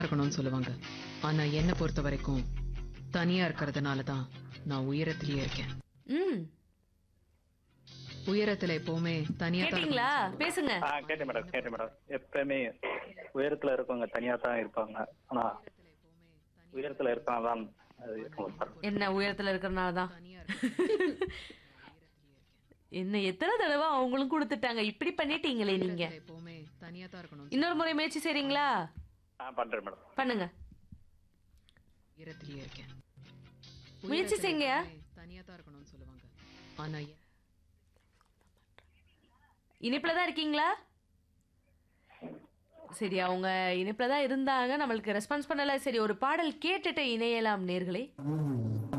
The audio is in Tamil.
இருக்கணும்னு சொல்லுவாங்க ஆனா என்ன பொறுத்த வரைக்கும் தனியா இருக்கிறதுனால தான் நான் உயரத்திலேயே இருக்கேன் ம் உயரத்துல எப்பவுமே தனியா தான் கேட்டீங்களா இருக்கணும்னு பேசுங்க ஆ கேட்டேன் மேடம் கேட்டேன் மேடம் எப்பவுமே உயரத்துல இருக்கவங்க தனியா தான் இருப்பாங்க ஆனா உயரத்துல இருக்கவங்க தான் அது இருக்கும் சார். என்ன உயரத்துல இருக்கிறனால தான் தனியா இருக்கணும். என்ன எத்தனை தடவை அவங்களும் கொடுத்துட்டாங்க இப்படி பண்ணிட்டீங்களே நீங்க உயரத்துல எப்பவுமே தனியா தான் இருக்கணும் இன்னொரு முறை முயற்சி செய்றீங்களா ஆ பண்றேன் மேடம் பண்ணுங்க உயரத்திலேயே இருக்கேன் முயற்சி உயரத்துல செய்யுங்க. எப்பவுமே தனியா தான் இருக்கணும்னு சொல்லுவாங்க ஆனா எ- இனிப்புல தான் இருக்கீங்களா சரி அவங்க இனிப்புல தான் இருந்தாங்க நம்மளுக்கு ரெஸ்பான்ஸ் பண்ணல சரி ஒரு பாடல் கேட்டுட்டு இணையலாம் நேர்களே